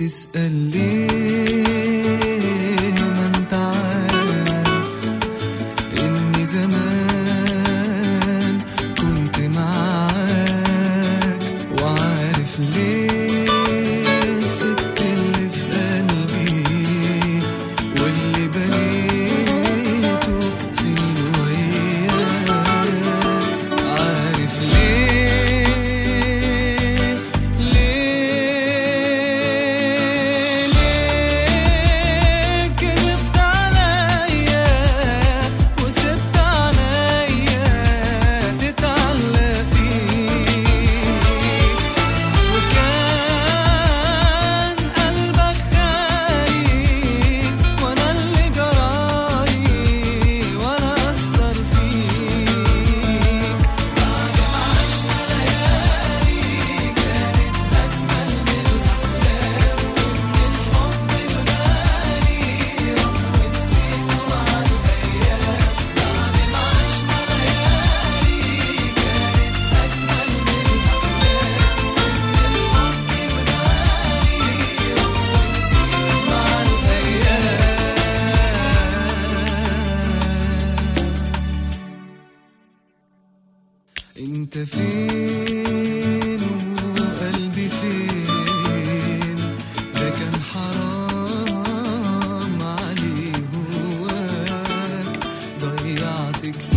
بتسأل ليه ما انت عارف اني زمان كنت معاك وعارف ليه سبت اللي في قلبي واللي بنيته سنين وياك عارف ليه ليه ليه كذبت عليا وسبت عليا تتعلق فيك وكان قلبك خايف وانا اللي جراي وانا اثر فيك بعد ما عشنا ليالي كانت اجمل من الاحلام ومن الحب الغالي ونسيته مع الايام بعد ما عشنا ليالي كانت اجمل من الاحلام انت فين وقلبي فين ده كان حرام عليه هواك ضيعت كتير